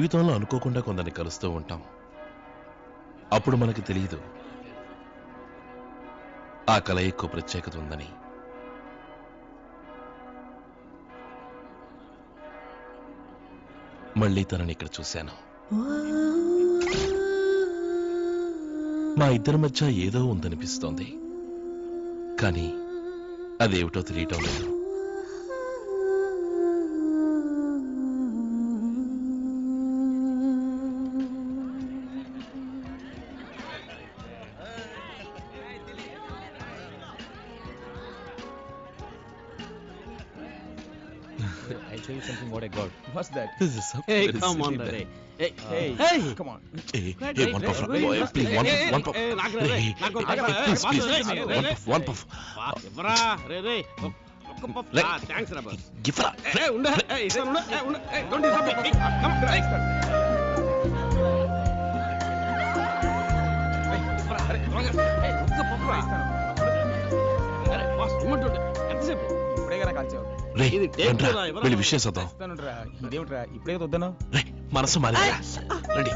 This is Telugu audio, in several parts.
జీవితంలో అనుకోకుండా కొందరిని కలుస్తూ ఉంటాం అప్పుడు మనకు తెలియదు ఆ కలయికు ప్రత్యేకత ఉందని మళ్ళీ తనని ఇక్కడ చూశాను మా ఇద్దరి మధ్య ఏదో ఉందనిపిస్తోంది కానీ అదేమిటో తెలియటం లేదు I tell you something what I got. What's that? This is so Hey, very come on, silly, Ray. man. Hey, Hey, hey. come on. Hey, Right, hey, right, one right, puff, right, boy, right. please, one, Hey, one hey, puff. hey, నాకు రా, రే, Hey, నాకు hey, నాకు రా, hey, hey, please, boss, please, ray, please, ray, one ray, puff, one puff. బా, ఇవ్వరా, రే, రే. ఒక్- ఒక్క puff. రే. Ah, thanks రా, boss. Give her. Hey, hey, ఉండు, hey, ఇస్తాను, ఉండు, hey, ఉండు, hey, don't disturb me. Hey, come on, hey. Hey, ఇవ్వరా, అరే, త్వరగా. Hey, ఒక్క puff రా. అరే, boss, ఇమ్మంటుంటే, ఎంతసేపు? ఇప్పుడే కదా కాల్చావు రే, ఇది take రండ్రా, రా, ఎవరా? వెళ్ళి విషయం చూద్దాం ఇస్తానురా ఇదేమిట్రా ఇప్పుడే కదా వద్దను రే మనసు మారిందిరా రండి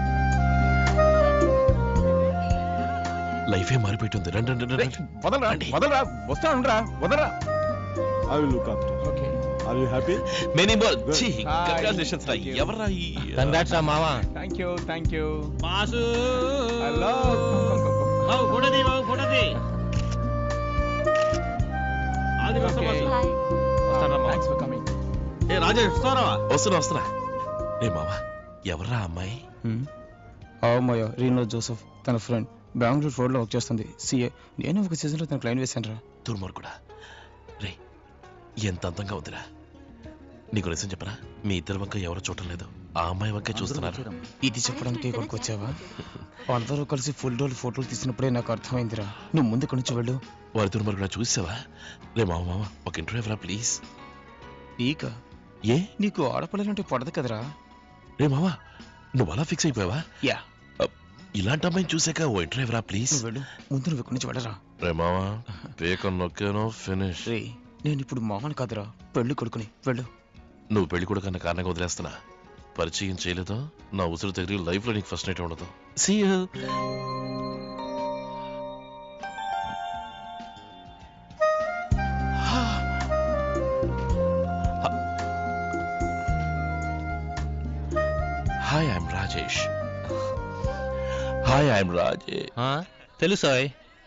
లైఫే మారిపోయింది రండి రండి రండి, రండి వదలరా రండి. వదలరా వస్తానురా వదలరా I will look after. Okay Are you happy? Many more Good. Congratulations రా Thank you. ఎవర్రా ఈ Congrats రా మావా thank you thank you boss. Hello బాబు, ఫోటో తీ, బాబు, ఫోటో తీ. ఆది వస్తా, Okay. బాసు. వస్తాను రా మావా థ్యాంక్స్ ఫర్ కమింగ్ ఏ, రాజేష్ వస్తారా వస్తున్నా వస్తున్నా రే మావా ఎవర్రా అమ్మాయి అవమ్మయ్య రీనో జోసెఫ్ తన ఫ్రెండ్ బెంగళూరు రోడ్లో వర్క్ చేస్తుంది సిఏ నేను ఒక సీజన్లో తన క్లైంట్ వేశాను రా దుర్మార్ కూడా రే ఎంత అందంగా ఉందిరా నీకు నిజం చెప్పరా మీ ఇద్దరి వంక ఎవరు చూడటం లేదు ఆ అమ్మాయి వంకే చూస్తున్నారు ఇది చెప్పడానికి ఇక్కడికి వచ్చావా అందరూ కలిసి ఫుల్ డోల్ ఫోటోలు తీసినప్పుడే నాకు అర్థమైందిరా నువ్వు ముందు ఇక్కడి నుంచి వెళ్ళు వారి దుర్మార్ కూడా చూసావా రే మామ మామ ఒక ఇంటర్వ్యూ ఎవరా ప్లీజ్ నీక ఏ నీకు ఆడపిల్లలంటే పడదు కదరా రే మామ నువ్వు అలా ఫిక్స్ అయిపోయావా యా ఇలాంటి అమ్మాయిని చూసాక ఓ ఇంటర్వ్యూ ఎవరా ప్లీజ్ నువ్వు వెళ్ళు ముందు నువ్వు ఇక్కడి నుంచి వెళ్ళరా రే మామ పేక నొక్కాను ఫినిష్ రే నేను ఇప్పుడు మామని కాదురా పెళ్లి కొడుకుని వెళ్ళు నువ్వు పెళ్లి కూడా కన్నా కారణంగా వదిలేస్తున్నా పరిచయం చేయలేదో నా ఉసురు తగిలి లైఫ్ లో నీకు ఫస్ట్ నైట్ ఉండదు See you. Hi I'm Rajesh hi I'm Rajesh తెలుసాయ్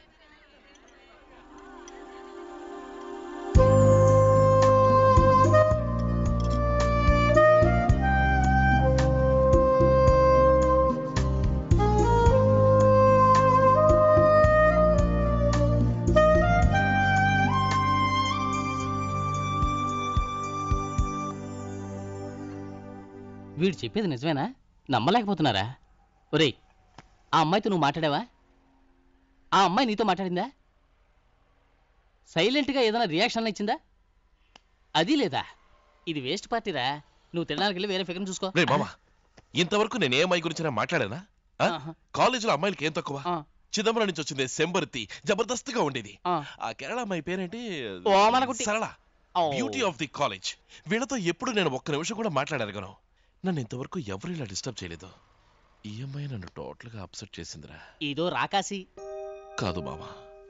వీడు చెప్పేది నిజమేనా నమ్మలేకపోతున్నారా ఒరేయ్ ఆ అమ్మాయితో నువ్వు మాట్లాడావా ఆ అమ్మాయి నీతో మాట్లాడిందా సైలెంట్గా ఏదైనా రియాక్షన్ ఇచ్చిందా అది లేదా ఇది వేస్ట్ పార్టీరా నువ్వు తినడానికి వెళ్ళి వేరే ఫిగర్ చూసుకో రే మామ ఇంతవరకు నేను ఏ అమ్మాయి గురించి మాట్లాడానా ఆ? ఆహా. కాలేజీలో అమ్మాయిలకి ఏం తక్కువ ఆ, చిదంబరం నుంచి వచ్చింది సెంబర్తి జబర్దస్త్ గా ఉండేది ఆ. ఆ కేరళ అమ్మాయి పేరేంటి ఓమనగుట్టి. సరళ ఓ. బ్యూటీ ఆఫ్ ది కాలేజ్ వీళ్ళతో ఎప్పుడు నేను ఒక్క నిమిషం కూడా మాట్లాడగలను నన్ను ఇంతవరకు ఎవరు ఇలా డిస్టర్బ్ చేయలేదు ఈ అమ్మాయి నన్ను టోటల్ గా అప్సెట్ చేసిందిరా ఇదో రాకాసి కాదు మామ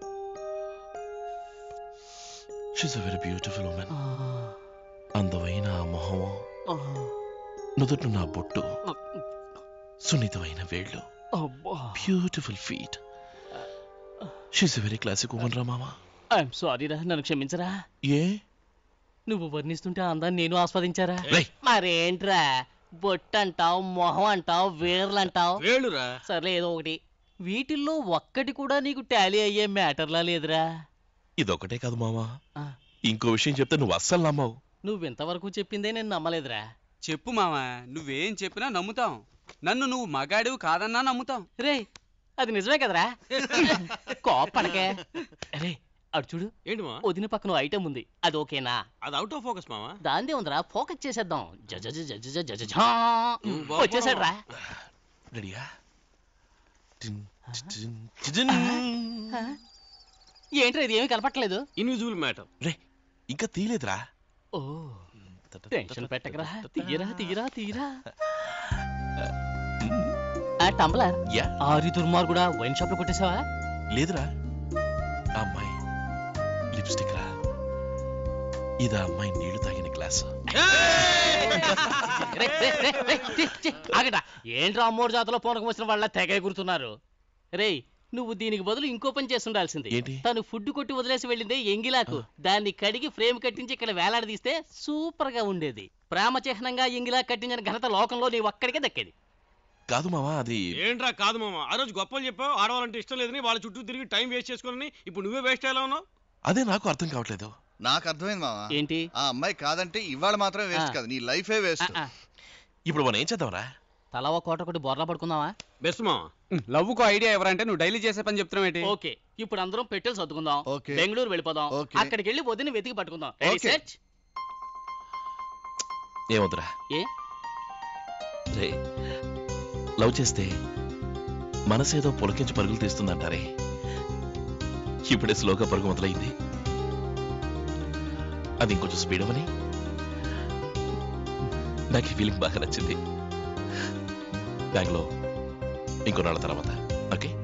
she's a very beautiful woman ఆ, అందమైన ఆ మొహం ఆ, నుదుటి నా బొట్టు సున్నితమైన వేళ్ళు అబ్బా beautiful feet she's a very classic woman రా మామ ఐఎమ్ సారీ రా నన్ను క్షమించరా ఏ నువ్వు వర్ణిస్తుంటే ఆ అందాన్ని నేను ఆస్వాదించారా రేయ్. మరేంట్రా బొట్టు అంటావు మొహం అంటావు వేర్లు అంటావు వేళురా సర్లే ఏదో ఒకటి వీటిల్లో ఒక్కటి కూడా నీకు టాలీ అయ్యే మ్యాటర్లా లేదురా ఇదొకటే కాదు మామా ఆ. ఇంకో విషయం చెప్తే నువ్వు అస్సలు నమ్మవు నువ్వు ఇంతవరకు చెప్పిందే నేను నమ్మలేదురా చెప్పు మామ నువ్వేం చెప్పినా నమ్ముతాం నన్ను నువ్వు మగాడివి కాదన్నా నమ్ముతాం రే అది నిజమే కదరా కోపడకే రే అటు చూడు ఏంటి మా వదిన పక్కన ఐటమ్ ఉంది అది ఓకేనా అది అవుట్ ఆఫ్ ఫోకస్ మావా దాందే ఉందిరా ఫోకస్ చేసేద్దాం జజ జజ జజ జజ జజ ఝా. నువ్వు బాబు. వచ్చేసాడు రా రెడీయా టిన్ టిన్ టిన్. ఏంట్రా ఇది ఏమీ కనపట్లేదు ఇన్విజిబుల్ మ్యాటర్ రే ఇంకా తీలేదురా ఓ టెన్షన్ పెట్టకరా తీయరా తీయరా తీయరా ఆ టంబ్లర్ యా ఆరి దుర్మార్గుడా వైన్ షాప్ లో కొట్టేసావా లేదురా ఆ అమ్మాయి లిప్స్టిక్ రా ఇదా అమ్మాయి నీళ్లు తాగిన గ్లాస్ రే, రే, రే, రే, ఛీ, ఛీ, ఆగడా ఏంట్రా అమ్మోడు జాతలో పూనకం వచ్చిన వాళ్ళ తెగ ఎగురుతున్నారు రేయ్ నువ్వు దీనికి బదులు ఇంకో పని చేస్తుండాల్సింది ఏంటి? తను ఫుడ్ కొట్టి వదిలేసి వెళ్ళిందే ఎంగిలాకు దాన్ని కడిగి ఫ్రేమ్ కట్టించి ఇక్కడ వేలాడదీస్తే సూపర్ గా ఉండేది ప్రేమ చిహ్నంగా ఎంగిలా కట్టించిన ఘనత లోకంలో నీ ఒక్కడికే దక్కేది కాదు మావా అది ఏంట్రా కాదు మామ ఆ రోజు గొప్పలు చెప్పావు ఆడవాలంటే ఇష్టం లేదని వాళ్ళ చుట్టూ తిరిగి టైం వేస్ట్ చేసుకోవాలని ఇప్పుడు నువ్వే వేస్ట్ అయ్యేలా ఉన్నావు అదే నాకు అర్థం కావట్లేదు నాకు అర్థమైంది మావా ఏంటి ఆ అమ్మాయి కాదంటే ఇవాళ మాత్రం వేస్ట్ ఆ. కాదు నీ లైఫే ఆ, వేస్ట్ ఆ, ఇప్పుడు మనం ఏం చేద్దాంరా తల ఒక కోట కొట్టి బొర్లా పడుకుందామా బెస్ట్ మామ లవ్వుకు ఐడియా ఎవరంటే నువ్వు డైలీ చేసే పని చెప్తున్నావు ఏంటి ఓకే ఇప్పుడు అందరం పెట్టెలు సర్దుకుందాం ఓకే. బెంగళూరు వెళ్ళిపోదాం ఓకే. అక్కడికి వెళ్ళి వదిన వెతికి పట్టుకుందాం Ready, ఓకే. set? ఏమొద్దురా ఏ రే లవ్ చేస్తే మనసేదో పులకించి పరుగులు తీస్తుందంటారే ఇప్పుడే స్లోగా పరుగు మొదలైంది అది ఇంకొంచెం స్పీడ్ అవని నాకు ఈ ఫీలింగ్ బాగా నచ్చింది బ్యాంగ్లో ఇంకో నాళ్ళ తర్వాత ఓకే